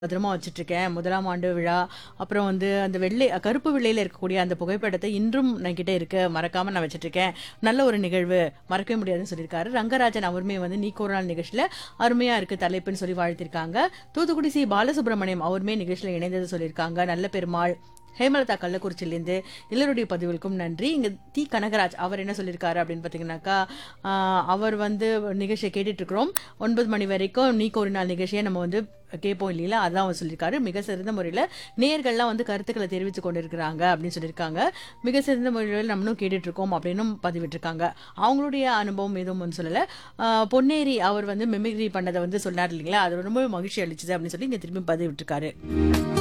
பத்திரமா வச்சுட்ருக்கேன் முதலாம் ஆண்டு விழா அப்புறம் வந்து அந்த வெள்ளை கருப்பு வெள்ளையில் இருக்கக்கூடிய அந்த புகைப்படத்தை இன்றும் என்கிட்ட இருக்கு மறக்காம நான் வச்சுட்ருக்கேன் நல்ல ஒரு நிகழ்வு மறக்கவே முடியாதுன்னு சொல்லியிருக்காரு ரங்கராஜன் அவருமே வந்து நீக்கு ஒரு நாள் நிகழ்ச்சியில் அருமையா இருக்கு தலைப்புன்னு சொல்லி வாழ்த்திருக்காங்க தூத்துக்குடி சி பாலசுப்ரமணியம் அவருமே நிகழ்ச்சியில் இணைந்தது சொல்லியிருக்காங்க நல்ல பெருமாள் ஹேமலதா கள்ளக்குறிச்சியிலேருந்து எல்லாருடைய பதிவுகளுக்கும் நன்றி இங்க தி கனகராஜ் அவர் என்ன சொல்லியிருக்காரு அப்படின்னு பார்த்தீங்கன்னாக்கா ஆஹ், அவர் வந்து நிகழ்ச்சியை கேட்டுட்டு இருக்கிறோம் ஒன்பது மணி வரைக்கும் நீ ஒரு நாள் நிகழ்ச்சியை நம்ம வந்து கேட்போம் இல்லைங்களா அதான் அவர் சொல்லியிருக்காரு மிக சிறந்த முறையில் நேயர்கள்லாம் வந்து கருத்துக்களை தெரிவித்து கொண்டு இருக்கிறாங்க அப்படின்னு சொல்லியிருக்காங்க மிக சிறந்த முறையில் நம்மளும் கேட்டுட்டு இருக்கோம் அப்படின்னும் பதிவிட்டிருக்காங்க அவங்களுடைய அனுபவம் எதுவும் ஒன்றும் சொல்லலை ஆஹ், பொன்னேரி அவர் வந்து மெமிக்ரி பண்ணதை வந்து சொன்னார் இல்லைங்களா அது ரொம்ப மகிழ்ச்சி அளிச்சுது அப்படின்னு சொல்லி இங்கே திரும்பி பதிவிட்டிருக்காரு